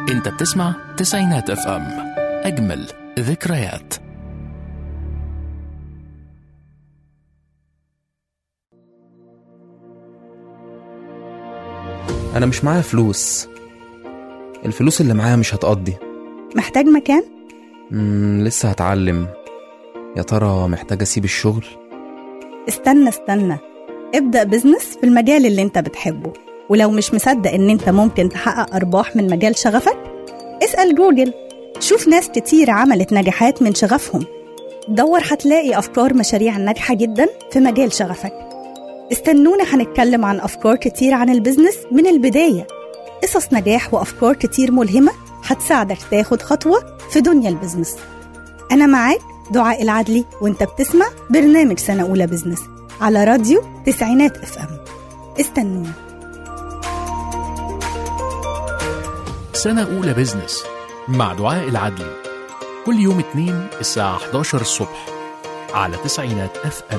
انت بتسمع تسعينات اف ام اجمل ذكريات أنا مش معايا فلوس الفلوس اللي معايا مش هتقضي محتاج مكان؟ مم لسه هتعلم يا ترى محتاج أسيب الشغل استنى استنى ابدأ بزنس في المجال اللي انت بتحبه ولو مش مصدق ان انت ممكن تحقق ارباح من مجال شغفك اسأل جوجل شوف ناس كتير عملت نجاحات من شغفهم دور هتلاقي افكار مشاريع ناجحة جدا في مجال شغفك استنونا هنتكلم عن افكار كتير عن البزنس من البداية قصص نجاح وافكار كتير ملهمة هتساعدك تاخد خطوة في دنيا البزنس أنا معاك دعاء العدلي وانت بتسمع برنامج سنة أولى بزنس على راديو تسعينات اف ام استنونا سنة أولى بزنس مع دعاء العدلي كل يوم اثنين الساعة 11 الصبح على تسعينات اف ام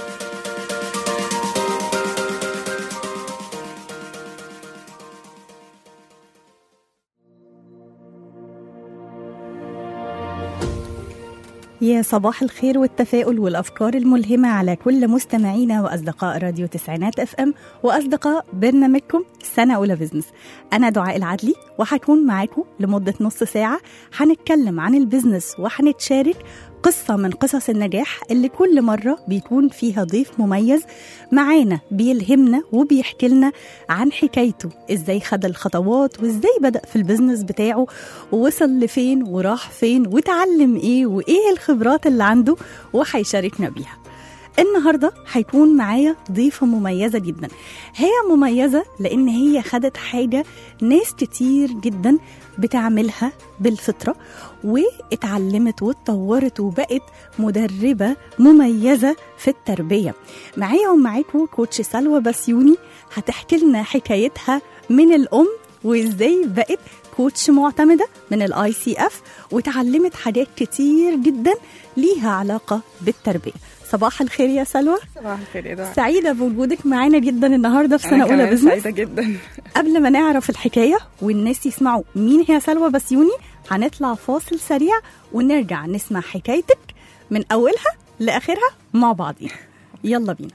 يا صباح الخير والتفاؤل والأفكار الملهمة على كل مستمعينا وأصدقاء راديو تسعينات اف ام وأصدقاء برنامجكم سنة أولى بزنس أنا دعاء العدلي وهكون معاكم لمدة نص ساعة هنتكلم عن البزنس وهنتشارك قصة من قصص النجاح اللي كل مرة بيكون فيها ضيف مميز معانا بيلهمنا وبيحكي لنا عن حكايته ازاي خد الخطوات وازاي بدأ في البزنس بتاعه ووصل لفين وراح فين وتعلم ايه وايه الخبرات اللي عنده وهيشاركنا بيها النهارده هيكون معايا ضيفة مميزة جدا هي مميزة لأن هي خدت حاجة ناس كتير جدا بتعملها بالفطرة واتعلمت واتطورت وبقت مدربة مميزة في التربية معايا ومعاكم كوتش سلوى بسيوني هتحكي لنا حكايتها من الأم وازاي بقت كوتش معتمدة من الاي سي اف وتعلمت حاجات كتير جدا ليها علاقة بالتربية صباح الخير يا سلوى صباح الخير يا دعاء سعيدة بوجودك معانا جدا النهاردة في سنة أنا أولى كمان بزنس سعيدة جدا قبل ما نعرف الحكاية والناس يسمعوا مين هي سلوى بسيوني هنطلع فاصل سريع ونرجع نسمع حكايتك من أولها لآخرها مع بعضين يلا بينا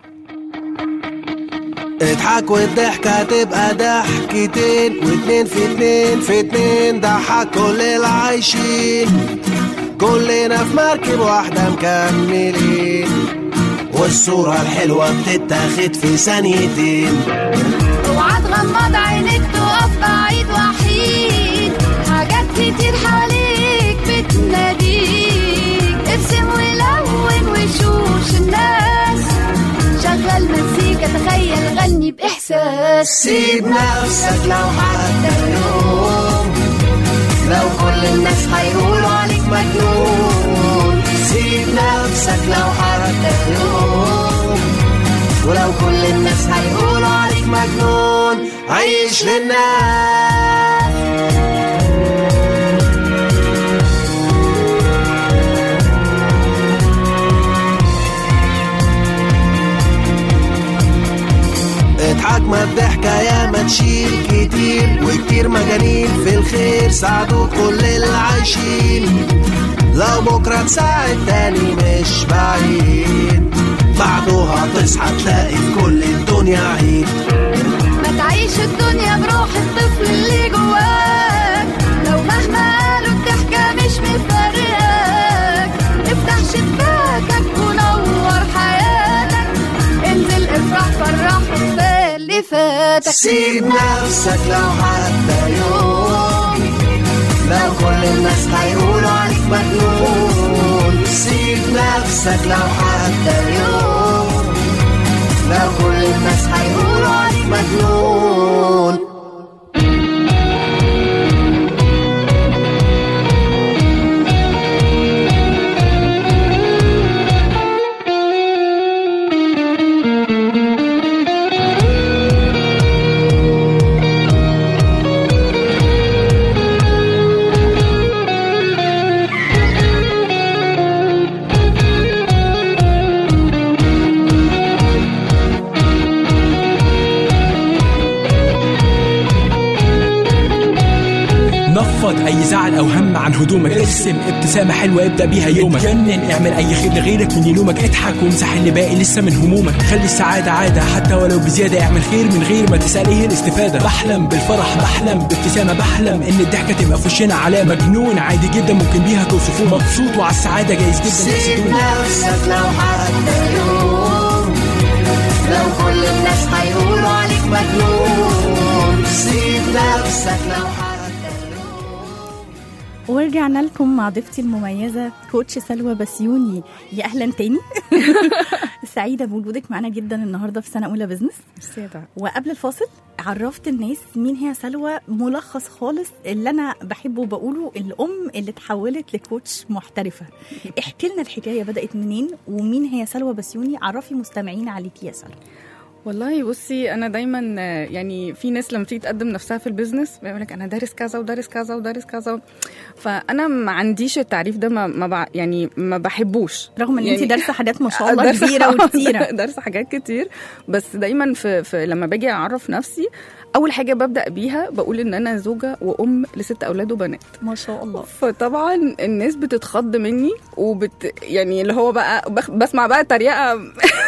اضحك والضحكة تبقى ضحكتين واتنين في اتنين في اتنين ضحك كل العايشين كلنا في مركب واحدة مكملين والصورة الحلوة بتتاخد في ثانيتين اوعى تغمض عينيك تقف بعيد وحيد حاجات كتير حواليك بتناديك ارسم ولون وشوش الناس شغل مزيكا تخيل غني بإحساس سيب نفسك لو حتى يوم لو كل الناس هيقولوا عليك مجنون سيب نفسك لو حتى يوم ولو كل الناس هيقولوا عليك مجنون عيش للناس اضحك ما الضحكة يا ما تشيل كتير وكتير مجانين في الخير ساعدوا كل اللي عايشين لو بكرة تساعد تاني مش بعيد بعده هتصحى تلاقي في كل الدنيا عيد ما تعيش الدنيا بروح الطفل اللي جواك لو مهما قالوا الضحكة مش مفرقاك افتح شباكك ونور حياتك انزل افرح فرح وكفاية اللي فاتك سيب نفسك لو حتى يوم لو كل الناس هيقولوا عليك مجنون سيب نفسك لو حتى يوم لو كل الناس هيقولوا عليك مجنون فضفض اي زعل او هم عن هدومك ارسم ابتسامه حلوه ابدا بيها يومك جنن اعمل اي خير لغيرك من يلومك اضحك وامسح اللي باقي لسه من همومك خلي السعاده عاده حتى ولو بزياده اعمل خير من غير ما تسال ايه الاستفاده بحلم بالفرح بحلم بابتسامه بحلم ان الضحكه تبقى في وشنا علامه مجنون عادي جدا ممكن بيها توصفوه مبسوط وعلى السعاده جايز جدا سيب تحسدوه نفسك لو حتى يوم لو كل الناس هيقولوا عليك مجنون سيب نفسك لو حتى ورجعنا لكم مع ضيفتي المميزة كوتش سلوى بسيوني يا أهلا تاني سعيدة بوجودك معنا جدا النهاردة في سنة أولى بزنس وقبل الفاصل عرفت الناس مين هي سلوى ملخص خالص اللي أنا بحبه وبقوله الأم اللي اتحولت لكوتش محترفة احكي لنا الحكاية بدأت منين ومين هي سلوى بسيوني عرفي مستمعين عليكي يا سلوى والله بصي انا دايما آه، يعني في ناس لما تيجي تقدم نفسها في البيزنس بيقول لك انا دارس كذا ودارس كذا ودارس كذا فانا ما عنديش التعريف ده ما, ما بع- يعني ما بحبوش رغم ان يعني انت دارسه حاجات ما شاء الله دارسة- كبيره وكتيره دارسه حاجات كتير بس دايما في, في لما باجي اعرف نفسي اول حاجه ببدا بيها بقول ان انا زوجه وام لست اولاد وبنات ما شاء الله فطبعا الناس بتتخض مني وبت يعني اللي هو بقى بخ- بسمع بقى تريقه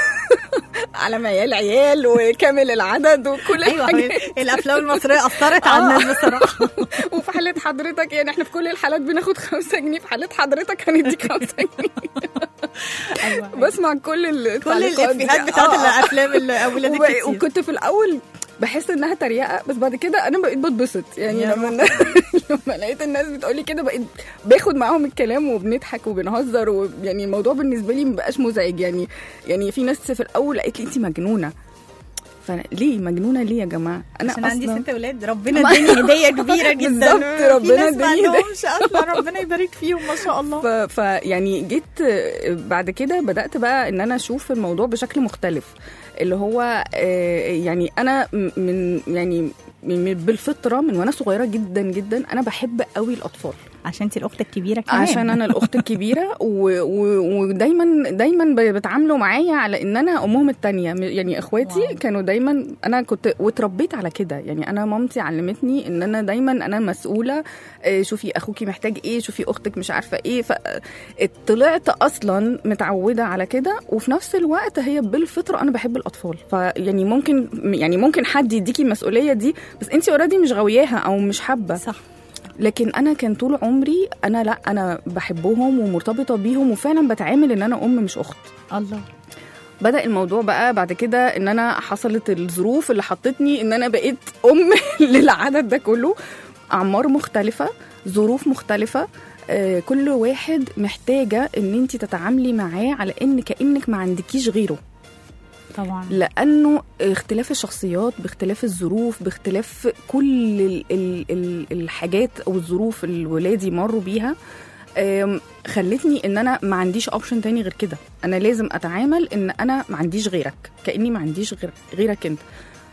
على ميال عيال وكامل العدد وكل ايوه الحاجات حبيبي، الافلام المصريه اثرت على آه. الناس بصراحه وفي حالة حضرتك يعني احنا في كل الحالات بناخد خمسة جنيه في حالة حضرتك هنديك خمسة جنيه ايوه بسمع كل كل التعليقات دي. الافيهات بتاعت آه. الافلام اللي اولاد وب- كتير وكنت في الاول بحس انها تريقه بس بعد كده انا بقيت بتبسط يعني يا لما لما لقيت الناس بتقولي كده بقيت باخد معاهم الكلام وبنضحك وبنهزر ويعني الموضوع بالنسبه لي مبقاش مزعج يعني يعني في ناس في الاول قالت لي انت مجنونه فليه مجنونه ليه يا جماعه انا عشان عندي أصلاً- ست اولاد ربنا اداني هديه كبيره جدا بالظبط، في ربنا ناس ما اداني هدية. عندهمش اصلا ربنا يبارك فيهم ما شاء الله ف... ف يعني جيت آه، بعد كده بدات بقى ان انا اشوف الموضوع بشكل مختلف اللي هو آه، يعني انا م- من يعني من بالفطره من وانا صغيره جدا جدا انا بحب قوي الاطفال عشان انت الاخت الكبيره كمان عشان انا الاخت الكبيره و... و... ودايما دايما ب- بيتعاملوا معايا على ان انا امهم التانية م- يعني اخواتي واو. كانوا دايما انا كنت واتربيت على كده يعني انا مامتي علمتني ان انا دايما انا مسؤوله آه، شوفي اخوكي محتاج ايه شوفي اختك مش عارفه ايه فطلعت اصلا متعوده على كده وفي نفس الوقت هي بالفطره انا بحب الاطفال فيعني ممكن يعني ممكن حد يديكي المسؤوليه دي بس انت اوريدي مش غاوياها او مش حابه صح لكن انا كان طول عمري انا لا انا بحبهم ومرتبطه بيهم وفعلا بتعامل ان انا ام مش اخت الله بدا الموضوع بقى بعد كده ان انا حصلت الظروف اللي حطتني ان انا بقيت ام للعدد ده كله اعمار مختلفه ظروف مختلفه آه، كل واحد محتاجه ان انت تتعاملي معاه على ان كانك ما عندكيش غيره طبعا لانه اختلاف الشخصيات باختلاف الظروف باختلاف كل ال ال ال الحاجات او الظروف اللي ولادي مروا بيها آم، خلتني ان انا ما عنديش اوبشن تاني غير كده انا لازم اتعامل ان انا ما عنديش غيرك كاني ما عنديش غير غيرك انت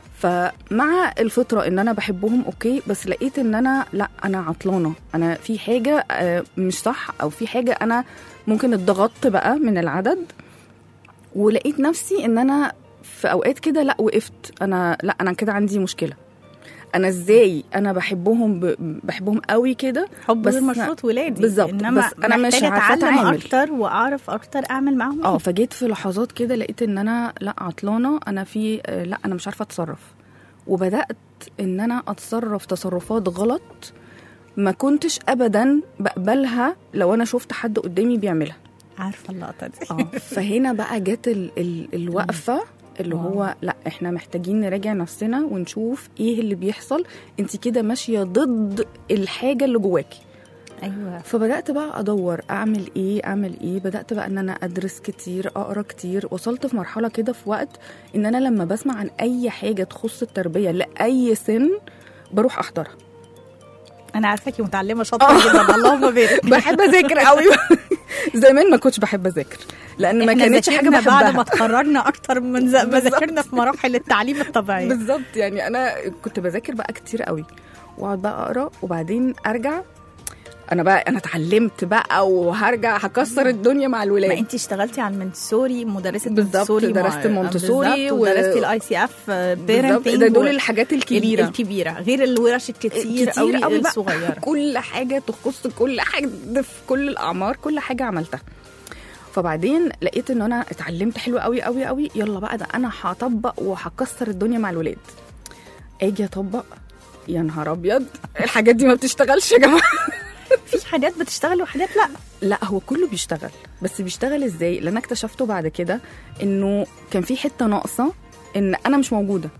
فمع الفطره ان انا بحبهم اوكي بس لقيت ان انا لا انا عطلانه انا في حاجه آه، مش صح او في حاجه انا ممكن اتضغطت بقى من العدد ولقيت نفسي ان انا في اوقات كده لا وقفت انا لا انا كده عندي مشكله انا ازاي انا بحبهم ب... بحبهم قوي كده حب بس غير مشروط ولادي بالظبط، انما بس أنا مش محتاجة عارفة اتعلم أتعامل. اكتر واعرف اكتر اعمل معاهم اه إيه. فجيت في لحظات كده لقيت ان انا لا عطلانه انا في آه، لا انا مش عارفه اتصرف وبدات ان انا اتصرف تصرفات غلط ما كنتش ابدا بقبلها لو انا شفت حد قدامي بيعملها عارفه اللقطه دي اه فهنا بقى جت ال ال الوقفه اللي هو لا احنا محتاجين نراجع نفسنا ونشوف ايه اللي بيحصل انت كده ماشيه ضد الحاجه اللي جواكي ايوه فبدات بقى ادور اعمل ايه اعمل ايه بدات بقى ان انا ادرس كتير اقرا كتير وصلت في مرحله كده في وقت ان انا لما بسمع عن اي حاجه تخص التربيه لاي سن بروح احضرها انا عارفاكي متعلمه شاطره جدا اللهم بارك بحب اذاكر قوي زمان ما كنتش بحب اذاكر لان ما إحنا كانتش حاجه ذاكرنا بعد ما بحبها اتخرجنا اكتر من ز- ما بالظبط. ذاكرنا في مراحل التعليم الطبيعي بالظبط يعني انا كنت بذاكر بقى كتير قوي واقعد بقى اقرا وبعدين ارجع انا بقى انا اتعلمت بقى وهرجع هكسر الدنيا مع ما الولاد انت اشتغلتي على المونتسوري مدرسه بالظبط، مونتسوري درست مونتسوري و- ودرستي الاي سي اف بالظبط بيرنتنج ده دول الحاجات الكبيره الكبيره غير الورش الكتير كتير قوي بقى الصغيره كل حاجه تخص كل حاجه في كل الاعمار كل حاجه عملتها فبعدين لقيت ان انا اتعلمت حلو قوي قوي قوي يلا بقى ده انا هطبق وهكسر الدنيا مع الولاد اجي اطبق يا نهار ابيض الحاجات دي ما بتشتغلش يا جماعه في حاجات بتشتغل وحاجات لا لا هو كله بيشتغل بس بيشتغل ازاي اللي انا اكتشفته بعد كده انه كان في حته ناقصه ان انا مش موجوده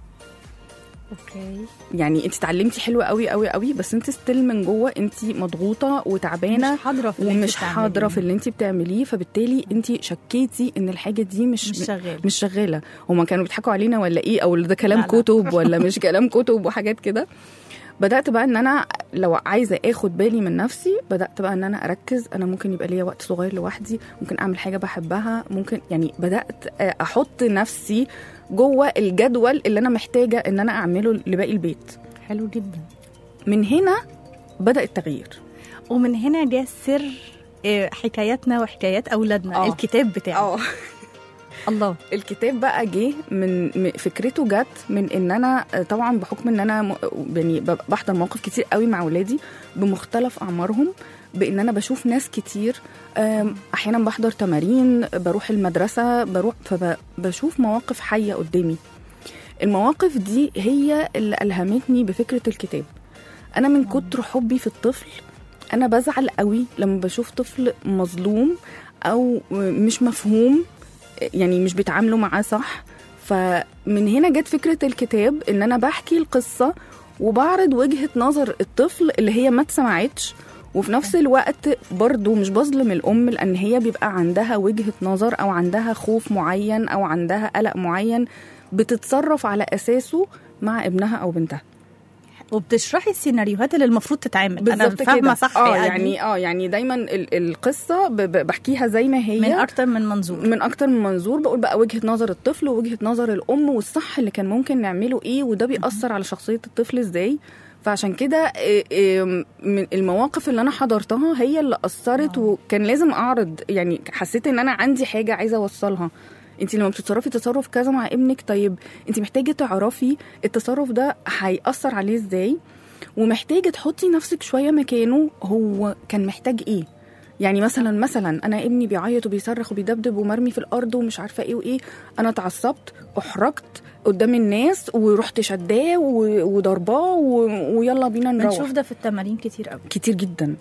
اوكي يعني انت اتعلمتي حلو قوي قوي قوي بس انت ستيل من جوه انت مضغوطه وتعبانه مش حاضره في اللي ومش انت بتعمليه. حاضره في اللي انت بتعمليه فبالتالي انت شكيتي ان الحاجه دي مش مش شغال مش شغاله هما كانوا بيضحكوا علينا ولا ايه او ده كلام لا، لا. كتب ولا مش كلام كتب وحاجات كده بدات بقى ان انا لو عايزه اخد بالي من نفسي بدات بقى ان انا اركز انا ممكن يبقى ليا وقت صغير لوحدي ممكن اعمل حاجه بحبها ممكن يعني بدات احط نفسي جوه الجدول اللي انا محتاجه ان انا اعمله لباقي البيت حلو جدا من هنا بدا التغيير ومن هنا جه سر آه، حكاياتنا وحكايات اولادنا آه. الكتاب بتاعه الله الكتاب بقى جه من م- فكرته جت من ان انا آه، طبعا بحكم ان انا م- يعني ب- بحضر مواقف كتير قوي مع ولادي بمختلف اعمارهم بان انا بشوف ناس كتير آم، احيانا بحضر تمارين بروح المدرسه بروح فبشوف مواقف حيه قدامي المواقف دي هي اللي الهمتني بفكره الكتاب انا من كتر حبي في الطفل انا بزعل قوي لما بشوف طفل مظلوم او مش مفهوم يعني مش بيتعاملوا معاه صح فمن هنا جت فكرة الكتاب ان انا بحكي القصة وبعرض وجهة نظر الطفل اللي هي ما اتسمعتش وفي نفس الوقت برضو مش بظلم الام لان هي بيبقى عندها وجهة نظر او عندها خوف معين او عندها قلق معين بتتصرف على اساسه مع ابنها او بنتها وبتشرحي السيناريوهات اللي المفروض تتعمل انا بالظبط فاهمه كده. صح اه يعني اه يعني دايما ال- القصه ب- ب- بحكيها زي ما هي من اكتر من منظور من اكتر من منظور بقول بقى وجهه نظر الطفل ووجهه نظر الام والصح اللي كان ممكن نعمله ايه وده بيأثر على شخصيه الطفل ازاي فعشان كده إيه إيه من المواقف اللي انا حضرتها هي اللي اثرت وكان لازم اعرض يعني حسيت ان انا عندي حاجه عايزه اوصلها انت لما بتتصرفي تصرف كذا مع ابنك طيب انت محتاجه تعرفي التصرف ده هيأثر عليه ازاي ومحتاجه تحطي نفسك شويه مكانه هو كان محتاج ايه يعني مثلا مثلا انا ابني بيعيط وبيصرخ وبيدبدب ومرمي في الارض ومش عارفه ايه وايه انا اتعصبت احرجت قدام الناس ورحت شداه و- وضرباه و- ويلا بينا نروح بنشوف ده في التمارين كتير قوي كتير جدا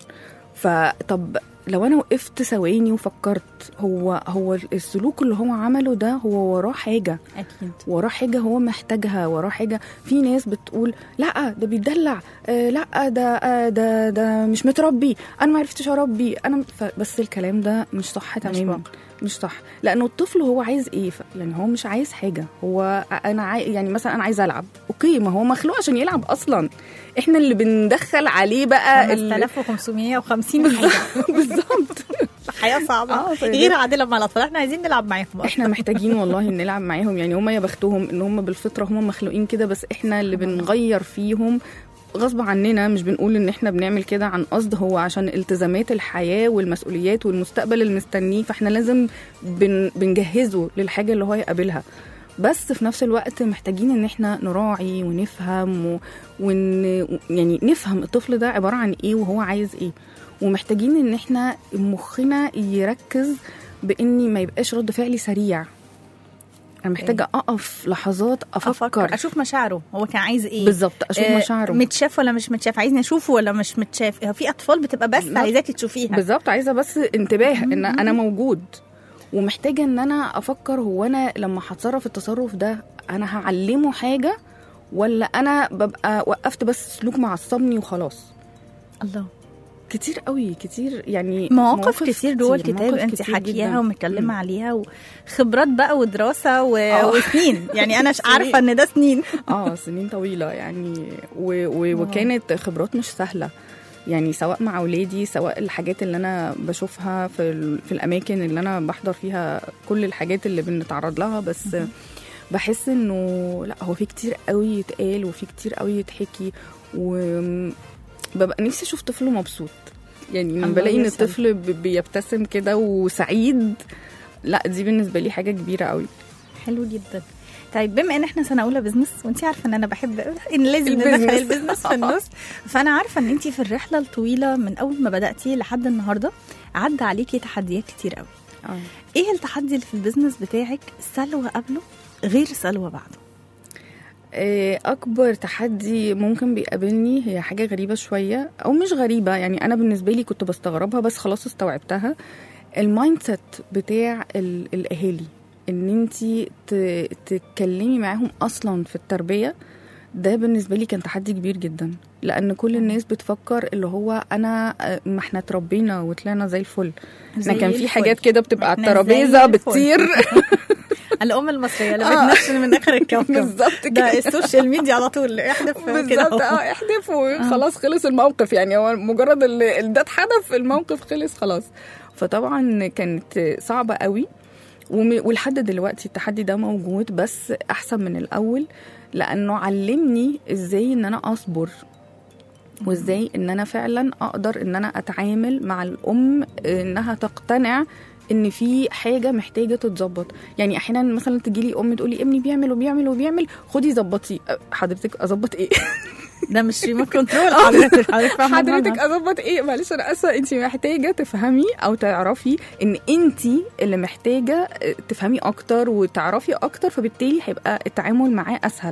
فطب لو انا وقفت ثواني وفكرت هو هو السلوك اللي هو عمله ده هو وراه حاجه اكيد وراه حاجه هو محتاجها وراه حاجه في ناس بتقول لا ده بيتدلع آه لا ده آه ده ده مش متربي انا ما عرفتش اربي انا ف- بس الكلام ده مش صح تماما واقع. مش صح لانه الطفل هو عايز ايه ف- يعني هو مش عايز حاجه هو انا عاي... يعني مثلا انا عايز العب اوكي ما هو مخلوق عشان يلعب اصلا احنا اللي بندخل عليه بقى ال- 5550 حاجه بالظبط حياه صعبه آه، طيب. غير عادله مع الاطفال احنا عايزين نلعب معاهم احنا محتاجين والله نلعب معاهم يعني هم يا بختهم ان هم بالفطره هم مخلوقين كده بس احنا اللي بنغير فيهم غصب عننا مش بنقول ان احنا بنعمل كده عن قصد هو عشان التزامات الحياه والمسؤوليات والمستقبل المستنيه فاحنا لازم بن بنجهزه للحاجه اللي هو يقابلها بس في نفس الوقت محتاجين ان احنا نراعي ونفهم و... ون... يعني نفهم الطفل ده عباره عن ايه وهو عايز ايه ومحتاجين ان احنا مخنا يركز باني ما يبقاش رد فعلي سريع انا محتاجه اقف لحظات افكر, افكر اشوف مشاعره هو كان عايز ايه بالظبط اشوف آه، مشاعره متشاف ولا مش متشاف عايزني اشوفه ولا مش متشاف هو في اطفال بتبقى بس بالظبط. عايزاكي تشوفيها بالظبط عايزه بس انتباه ان انا موجود ومحتاجه ان انا افكر هو انا لما هتصرف التصرف ده انا هعلمه حاجه ولا انا ببقى وقفت بس سلوك معصبني وخلاص الله كتير قوي كتير يعني مواقف كتير جوه كتير، الكتاب مواقف انت كتير حكياها جداً. ومتكلمه مم. عليها وخبرات بقى ودراسه و... آه. وسنين يعني انا ش- سنين. عارفه ان ده سنين اه سنين طويله يعني و و وكانت خبرات مش سهله يعني سواء مع اولادي سواء الحاجات اللي انا بشوفها في ال- في الاماكن اللي انا بحضر فيها كل الحاجات اللي بنتعرض لها بس بحس انه لا هو في كتير قوي يتقال وفي كتير قوي يتحكي وببقى نفسي اشوف طفل مبسوط يعني لما الله بلاقي ان يسعدك. الطفل ب- بيبتسم كده وسعيد لا دي بالنسبه لي حاجه كبيره قوي حلو جدا طيب بما ان احنا سنه اولى بزنس وانت عارفه ان انا بحب ان لازم البزنس. ندخل البزنس في النص فانا عارفه ان انت في الرحله الطويله من اول ما بداتي لحد النهارده عدى عليكي تحديات كتير قوي ايه التحدي اللي في البزنس بتاعك سلوى قبله غير سلوى بعده آه، اكبر تحدي ممكن بيقابلني هي حاجه غريبه شويه او مش غريبه يعني انا بالنسبه لي كنت بستغربها بس خلاص استوعبتها المايند سيت بتاع ال- الاهالي ان انت تتكلمي معاهم اصلا في التربيه ده بالنسبه لي كان تحدي كبير جدا لان كل الناس بتفكر اللي هو انا آه، ما احنا اتربينا وطلعنا زي الفل احنا زي كان في الفل. حاجات كده بتبقى على إحنا زي الترابيزه الفل. بتطير الام المصريه اللي آه. بتنشن من اخر الكوكب بالظبط ده كده السوشيال ميديا على طول احذف كده بالظبط أهو. اه احذف وخلاص خلص الموقف يعني هو مجرد ال- ال- ده اتحذف الموقف خلص خلاص فطبعا كانت صعبه قوي وم- ولحد دلوقتي التحدي ده موجود بس احسن من الاول لانه علمني ازاي ان انا اصبر وازاي ان انا فعلا اقدر ان انا اتعامل مع الام انها تقتنع ان في حاجه محتاجه تتظبط يعني احيانا مثلا تجي لي ام تقول لي ابني بيعمل وبيعمل وبيعمل خدي ظبطيه أه، حضرتك اظبط ايه ده مش ريموت كنترول حضرتك حضرتك فاهمة حضرتك دماغها. اظبط ايه معلش انا اسفه انت محتاجه تفهمي او تعرفي ان انت اللي محتاجه أه، تفهمي اكتر وتعرفي اكتر فبالتالي هيبقى التعامل معاه اسهل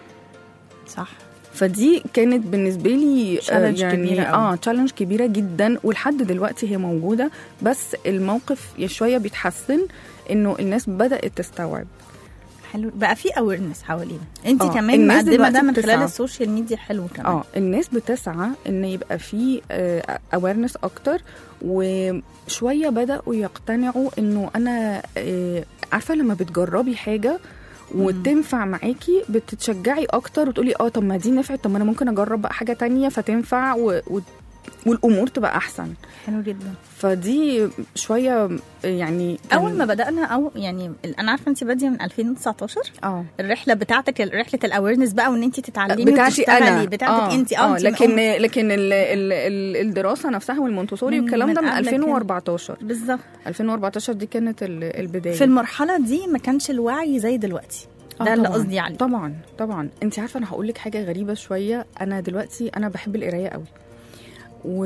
صح فدي كانت بالنسبه لي آه، Challenge كبيرة أوي. اه تشالنج كبيره جدا ولحد دلوقتي هي موجوده بس الموقف يا شويه بيتحسن انه الناس بدات تستوعب حلو بقى في اويرنس حوالينا انت آه، كمان الناس مقدمه ده دلوقتي من خلال بتسعى. السوشيال ميديا حلو كمان اه الناس بتسعى ان يبقى في اويرنس اكتر وشويه بداوا يقتنعوا انه انا آه، عارفه لما بتجربي حاجه وتنفع معاكي بتتشجعي اكتر وتقولي اه طب ما دي نفعت طب ما انا ممكن اجرب بقى حاجه تانية فتنفع و... و... والامور تبقى احسن حلو جدا فدي شويه يعني كان- اول ما بدانا او يعني انا عارفه انت باديه من 2019 اه الرحله بتاعتك رحله الاويرنس بقى وان انت تتعلمي بتاعتي وتشتغلي انا بتاعتك انت اه أنت لكن من- لكن ال ال ال الدراسه نفسها والمونتسوري من- والكلام ده من من قبل كده. 2014 بالظبط 2014 دي كانت ال- البدايه في المرحله دي ما كانش الوعي زي دلوقتي آه ده اللي طبعاً. قصدي عليه طبعا طبعا انت عارفه انا هقول لك حاجه غريبه شويه انا دلوقتي انا بحب القرايه قوي و...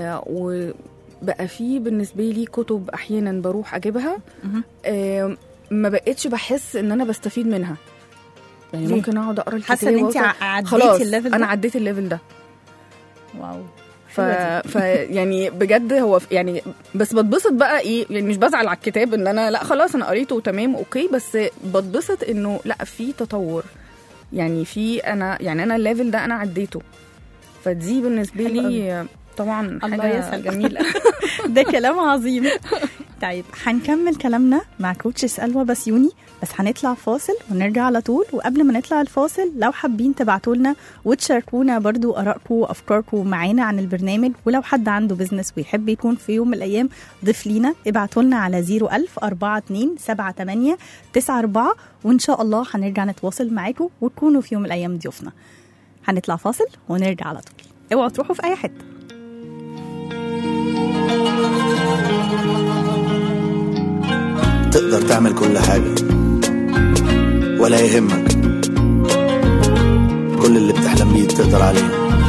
وبقى في بالنسبه لي كتب احيانا بروح اجيبها مهم. آم، ما بقتش بحس ان انا بستفيد منها يعني ليه؟ ممكن اقعد اقرا الكتاب حاسه ان انت وأوصل- عديتي خلاص الليفل ده انا عديت الليفل ده واو ف... ف يعني بجد هو ف- يعني بس بتبسط بقى ايه يعني مش بزعل على الكتاب ان انا لا خلاص انا قريته تمام اوكي بس بتبسط انه لا في تطور يعني في انا يعني انا الليفل ده انا عديته فدي بالنسبه حلو لي طبعا الله حاجه يسعدك. جميله ده كلام عظيم طيب هنكمل كلامنا مع كوتش سلوى بسيوني بس هنطلع فاصل ونرجع على طول وقبل ما نطلع الفاصل لو حابين تبعتوا لنا وتشاركونا برضو ارائكم وافكاركم معانا عن البرنامج ولو حد عنده بزنس ويحب يكون في يوم من الايام ضيف لينا ابعتوا لنا على 01000 42 78 94 وان شاء الله هنرجع نتواصل معاكم وتكونوا في يوم من الايام ضيوفنا هنطلع فاصل ونرجع على طول اوعوا تروحوا في اي حته تقدر تعمل كل حاجة ولا يهمك كل اللي بتحلم بيه تقدر عليه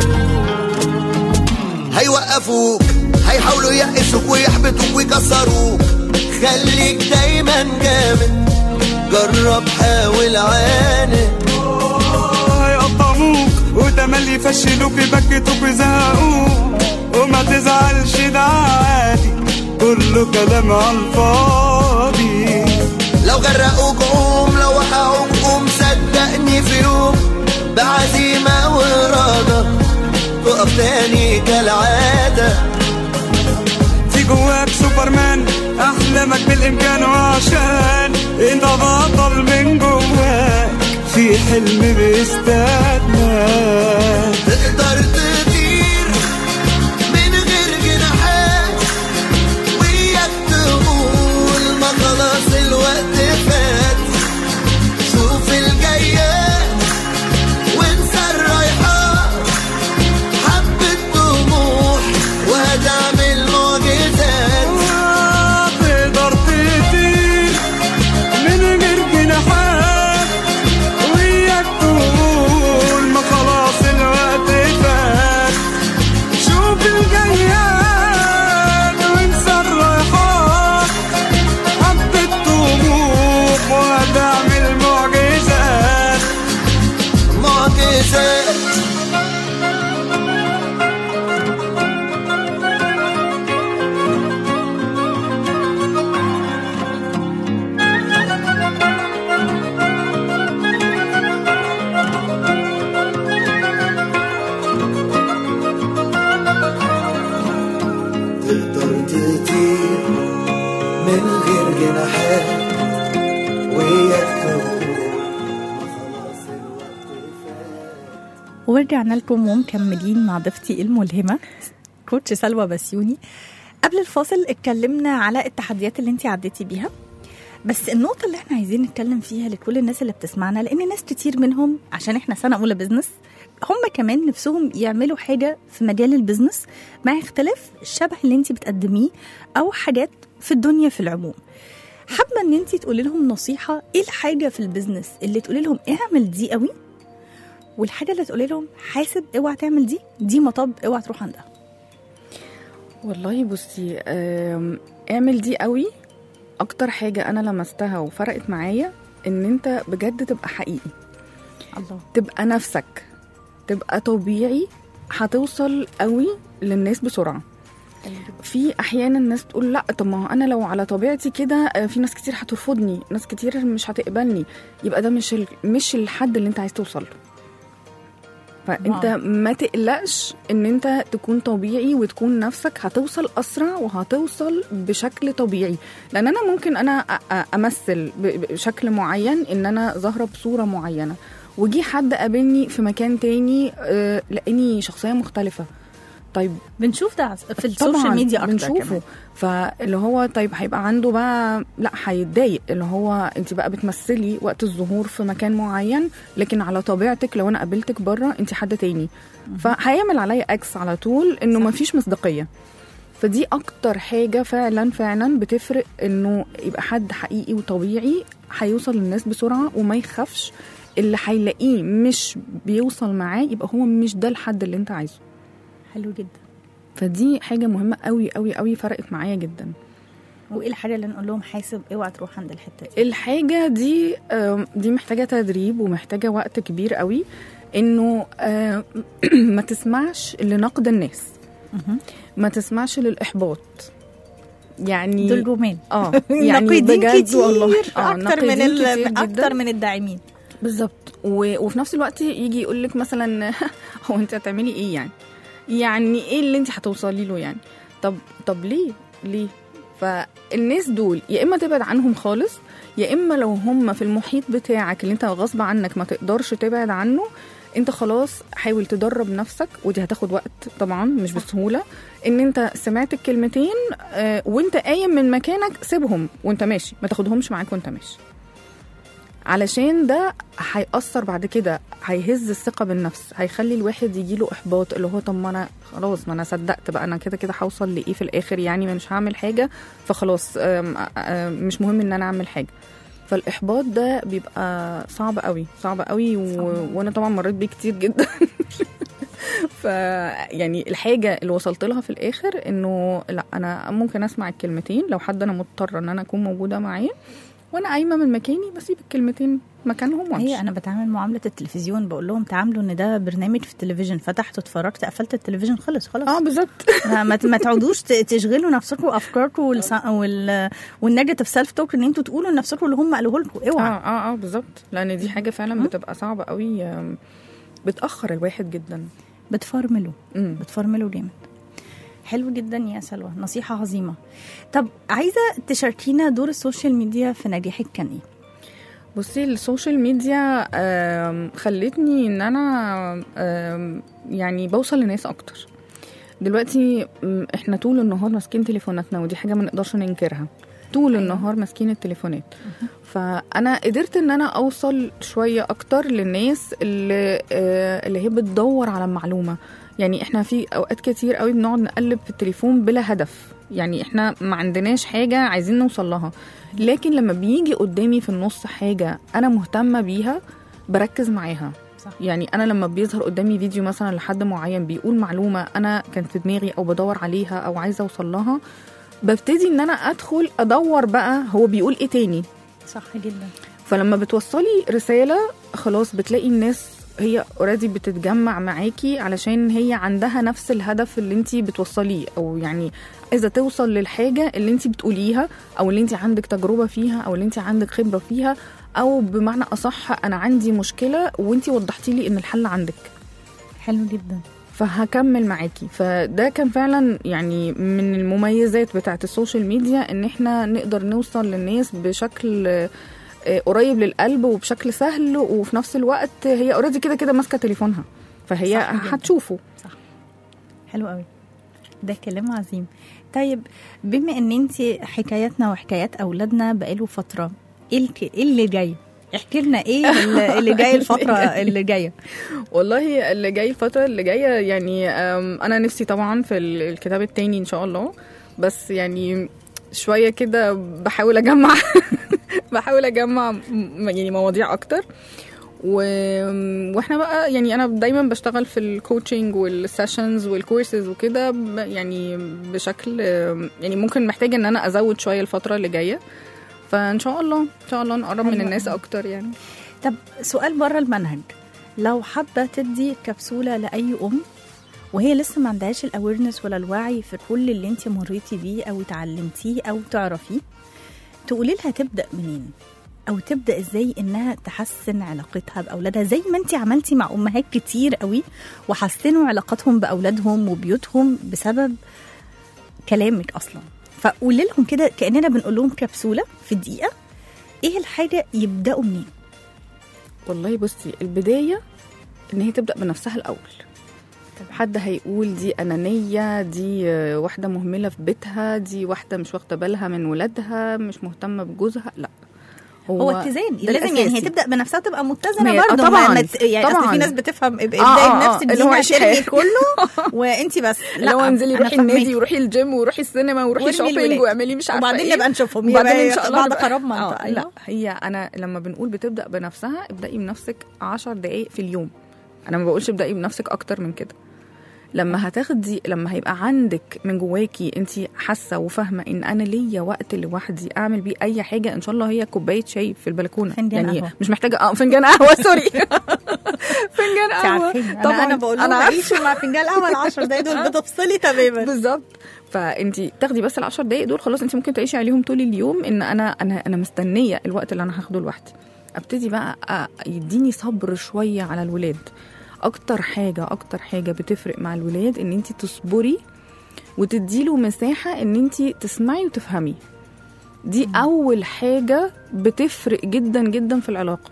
هيوقفوك هيحاولوا يقسوك ويحبطوك ويكسروك خليك دايما جامد جرب حاول عاند هيقطعوك وتملي يفشلوك يبكتوك ويزهقوك وما تزعلش ده عادي كله كلام على الفاضي لو غرقوك قوم لو وقعوك قوم صدقني في يوم بعزيمة وإرادة تقف تاني كالعادة في جواك سوبرمان احلامك بالامكان وعشان انت بطل من جواك في حلم بيستناك تقدر تطير من غير جناحات وياك تقول ما خلاص الوقت فات شوف الجايات وانسى الرايحات حبة طموح وهتعمل معجزات تقدر تطير من غير جناحات وياك تقول خلاص الوقت فات ورجعنا لكم ومكملين مع ضيفتي الملهمه كوتش سلوى بسيوني قبل الفاصل اتكلمنا على التحديات اللي انت عديتي بيها بس النقطة اللي احنا عايزين نتكلم فيها لكل الناس اللي بتسمعنا لأن ناس كتير منهم عشان احنا سنة أولى بزنس هم كمان نفسهم يعملوا حاجة في مجال البزنس مع اختلاف الشبه اللي انت بتقدميه أو حاجات في الدنيا في العموم حابة ان انت تقولي لهم نصيحة ايه الحاجة في البزنس اللي تقولي لهم اعمل دي قوي والحاجة اللي تقولي لهم حاسب اوعى تعمل دي دي مطب اوعى تروح عندها والله بصي آم، اعمل دي قوي اكتر حاجه انا لمستها وفرقت معايا ان انت بجد تبقى حقيقي الله تبقى نفسك تبقى طبيعي هتوصل قوي للناس بسرعه في احيانا الناس تقول لا طب ما هو انا لو على طبيعتي كده آه، في ناس كتير هترفضني ناس كتير مش هتقبلني يبقى ده مش ال... مش الحد اللي انت عايز توصل له فانت واو. ما تقلقش ان انت تكون طبيعي وتكون نفسك هتوصل اسرع وهتوصل بشكل طبيعي لان انا ممكن انا أ- أ- امثل ب- بشكل معين ان انا ظاهره بصوره معينه وجي حد قابلني في مكان تاني آه، لقاني شخصيه مختلفه طيب بنشوف ده في السوشيال طبعاً ميديا اكتر بنشوفه كمان. فاللي هو طيب هيبقى عنده بقى لا هيتضايق اللي هو انت بقى بتمثلي وقت الظهور في مكان معين لكن على طبيعتك لو انا قابلتك بره انت حد تاني فهيعمل عليا اكس على طول انه مفيش مصداقيه فدي اكتر حاجه فعلا فعلا بتفرق انه يبقى حد حقيقي وطبيعي هيوصل للناس بسرعه وما يخافش اللي هيلاقيه مش بيوصل معاه يبقى هو مش ده الحد اللي انت عايزه حلو جدا فدي حاجه مهمه قوي قوي قوي فرقت معايا جدا وايه الحاجه اللي نقول لهم حاسب اوعى تروح عند الحته دي الحاجه دي آم، دي محتاجه تدريب ومحتاجه وقت كبير قوي انه آم، ما تسمعش لنقد الناس مهم. ما تسمعش للاحباط يعني دول جمال اه يعني نقيدين بجد كتير والله آه، اكتر من نقيدين ال... كتير جداً. اكتر من الداعمين بالظبط و... وفي نفس الوقت يجي يقول لك مثلا هو انت هتعملي ايه يعني يعني ايه اللي انت هتوصلي له يعني طب طب ليه ليه فالناس دول يا اما تبعد عنهم خالص يا اما لو هم في المحيط بتاعك اللي انت غصب عنك ما تقدرش تبعد عنه انت خلاص حاول تدرب نفسك ودي هتاخد وقت طبعا مش بسهوله ان انت سمعت الكلمتين آه، وانت قايم من مكانك سيبهم وانت ماشي ما تاخدهمش معاك وانت ماشي علشان ده هيأثر بعد كده هيهز الثقة بالنفس هيخلي الواحد يجيله إحباط اللي هو طب ما أنا خلاص ما أنا صدقت بقى أنا كده كده هوصل لإيه في الآخر يعني مش هعمل حاجة فخلاص آم، آم، مش مهم إن أنا أعمل حاجة فالإحباط ده بيبقى صعب قوي صعب قوي و... وأنا طبعا مريت بيه كتير جدا ف يعني الحاجة اللي وصلت لها في الآخر إنه لا أنا ممكن أسمع الكلمتين لو حد أنا مضطرة إن أنا أكون موجودة معاه وانا قايمه من مكاني بسيب الكلمتين مكانهم وامشي هي انا بتعامل معامله التلفزيون بقول لهم تعاملوا ان ده برنامج في التلفزيون فتحت اتفرجت قفلت التلفزيون خلص خلاص اه بالظبط ما, ما ما تقعدوش ت- تشغلوا نفسكم افكاركم والس... وال... والنيجاتيف سيلف توك ان انتوا تقولوا لنفسكم اللي هم قالوه لكم اه اوعى اه اه بالظبط لان دي حاجه فعلا بتبقى صعبه قوي آم، بتاخر الواحد جدا بتفرملوا امم بتفرملوا جامد حلو جدا يا سلوى نصيحة عظيمة طب عايزة تشاركينا دور السوشيال ميديا في نجاحك كان ايه؟ بصي السوشيال ميديا آم، خلتني ان انا آم، يعني بوصل لناس اكتر دلوقتي م، احنا طول النهار ماسكين تليفوناتنا ودي حاجه ما نقدرش ننكرها طول النهار ماسكين التليفونات فانا قدرت ان انا اوصل شويه اكتر للناس اللي آه، اللي هي بتدور على معلومه يعني احنا في اوقات كتير قوي بنقعد نقلب في التليفون بلا هدف يعني احنا ما عندناش حاجه عايزين نوصل لها لكن لما بيجي قدامي في النص حاجه انا مهتمه بيها بركز معاها صح. يعني انا لما بيظهر قدامي فيديو مثلا لحد معين بيقول معلومه انا كانت في دماغي او بدور عليها او عايزه اوصل لها ببتدي ان انا ادخل ادور بقى هو بيقول ايه تاني صح جدا فلما بتوصلي رساله خلاص بتلاقي الناس هي اوريدي بتتجمع معاكي علشان هي عندها نفس الهدف اللي انت بتوصليه او يعني عايزه توصل للحاجه اللي انت بتقوليها او اللي انت عندك تجربه فيها او اللي انت عندك خبره فيها او بمعنى اصح انا عندي مشكله وانت وضحتي لي ان الحل عندك حلو جدا فهكمل معاكي فده كان فعلا يعني من المميزات بتاعت السوشيال ميديا ان احنا نقدر نوصل للناس بشكل آه، قريب للقلب وبشكل سهل وفي نفس الوقت هي اوريدي كده كده ماسكه تليفونها فهي صح جداً. هتشوفه حلو قوي ده كلام عظيم طيب بما ان انت حكاياتنا وحكايات اولادنا بقاله فتره ايه الك- إيه اللي جاي احكي لنا ايه اللي اللي جاي الفتره اللي جايه والله اللي جاي الفترة اللي جاية يعني أم، أنا نفسي طبعا في ال- الكتاب التاني إن شاء الله بس يعني شوية كده بحاول أجمع بحاول أجمع م- يعني مواضيع أكتر و... واحنا بقى يعني انا دايما بشتغل في الكوتشنج والسيشنز والكورسز وكده ب- يعني بشكل يعني ممكن محتاجه ان انا ازود شويه الفتره اللي جايه فان شاء الله ان شاء الله نقرب من حلو الناس أوي. اكتر يعني طب سؤال بره المنهج لو حابه تدي كبسوله لاي ام وهي لسه ما عندهاش الاويرنس ولا الوعي في كل اللي انت مريتي بيه او اتعلمتيه او تعرفيه تقولي لها تبدا منين او تبدا ازاي انها تحسن علاقتها باولادها زي ما انت عملتي مع امهات كتير قوي وحسنوا علاقتهم باولادهم وبيوتهم بسبب كلامك اصلا فقولي لهم كده كاننا بنقول لهم كبسوله في دقيقه ايه الحاجه يبداوا منين والله بصي البداية إن هي تبدأ بنفسها الأول حد هيقول دي أنانية دي آه، واحدة مهملة في بيتها دي واحدة مش واخدة بالها من ولادها مش مهتمة بجوزها لا هو اتزان ده لازم يعني هي الأساسي. تبدا بنفسها تبقى متزنه ما- آه برضه طبعاً، ما ت- يعني اصل طبعاً. في ناس بتفهم ابداي آه، آه، بنفسك اللي دي هو إنها عيشي ترمي حياتك. كله وانت بس لا لو انزلي أنا روحي فاهماكي. النادي وروحي الجيم وروحي السينما وروحي وارمي شوبينج الولاد. واعملي مش عارفه وبعدين إيه. نبقى نشوفهم وبعدين يبقى ان شاء الله بعد نبقى- قرار منطقة، آه، أيوة. لا هي انا لما بنقول بتبدا بنفسها ابدأي بنفسك 10 دقائق في اليوم انا ما بقولش ابدأي بنفسك اكتر من كده لما هتاخدي لما هيبقى عندك من جواكي انت حاسه وفاهمه ان انا ليا وقت لوحدي اعمل بيه اي حاجه ان شاء الله هي كوبايه شاي في البلكونه فنجان يعني قهوة. مش محتاجه اه فنجان قهوه سوري فنجان انت قهوه عارفين انا انا بقول لهم انا عارفة. عيشوا مع فنجان قهوه ال 10 دقايق دول بتفصلي تماما بالظبط فانت تاخدي بس العشر دقايق دول خلاص انت ممكن تعيشي عليهم طول اليوم ان انا انا انا مستنيه الوقت اللي انا هاخده لوحدي ابتدي بقى أ- يديني صبر شويه على الولاد اكتر حاجه اكتر حاجه بتفرق مع الولاد ان انت تصبري وتديله مساحه ان انت تسمعي وتفهمي دي اول حاجه بتفرق جدا جدا في العلاقه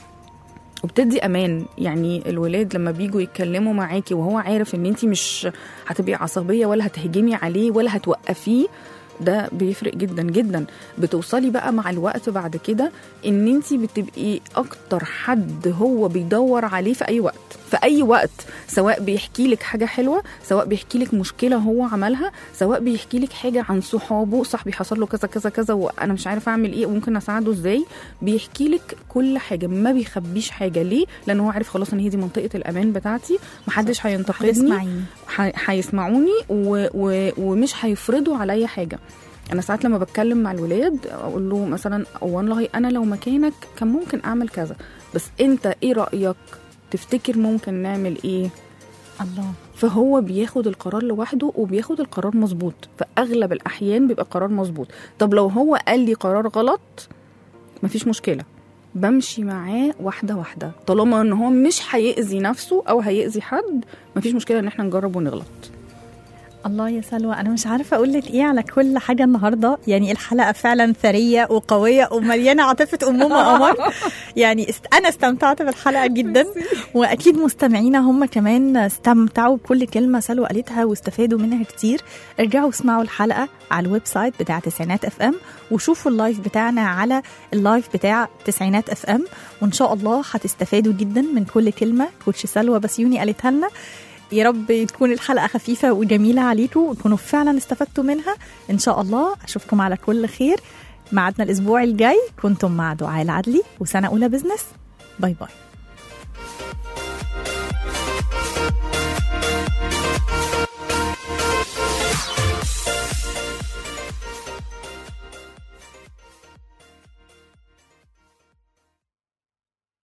وبتدي امان يعني الولاد لما بيجوا يتكلموا معاكي وهو عارف ان انت مش هتبقي عصبيه ولا هتهجمي عليه ولا هتوقفيه ده بيفرق جدا جدا بتوصلي بقى مع الوقت بعد كده ان انت بتبقي اكتر حد هو بيدور عليه في اي وقت في اي وقت سواء بيحكي لك حاجه حلوه سواء بيحكي لك مشكله هو عملها سواء بيحكي لك حاجه عن صحابه صاحبي حصل له كذا كذا كذا وانا مش عارف اعمل ايه وممكن اساعده ازاي بيحكي لك كل حاجه ما بيخبيش حاجه ليه لان هو عارف خلاص ان هي دي منطقه الامان بتاعتي محدش هينتقدني هتسمعيني ح- هيسمعوني و... و... ومش هيفرضوا عليا حاجه انا ساعات لما بتكلم مع الولاد اقول له مثلا والله انا لو مكانك كان ممكن اعمل كذا بس انت ايه رايك تفتكر ممكن نعمل ايه الله فهو بياخد القرار لوحده وبياخد القرار مظبوط في اغلب الاحيان بيبقى قرار مظبوط طب لو هو قال لي قرار غلط مفيش مشكله بمشي معاه واحده واحده طالما ان هو مش هيأذي نفسه او هيأذي حد مفيش مشكله ان احنا نجرب ونغلط الله يا سلوى انا مش عارفه اقول لك ايه على كل حاجه النهارده يعني الحلقه فعلا ثريه وقويه ومليانه عاطفه امومه قمر يعني است... انا استمتعت بالحلقه جدا واكيد مستمعينا هم كمان استمتعوا بكل كلمه سلوى قالتها واستفادوا منها كتير ارجعوا اسمعوا الحلقه على الويب سايت بتاع تسعينات اف ام وشوفوا اللايف بتاعنا على اللايف بتاع تسعينات اف ام وان شاء الله هتستفادوا جدا من كل كلمه كوتش سلوى بسيوني قالتها لنا يا رب تكون الحلقة خفيفة وجميلة عليكم وتكونوا فعلا استفدتوا منها إن شاء الله أشوفكم على كل خير ميعادنا الأسبوع الجاي كنتم مع دعاء العدلي وسنة أولى بزنس باي باي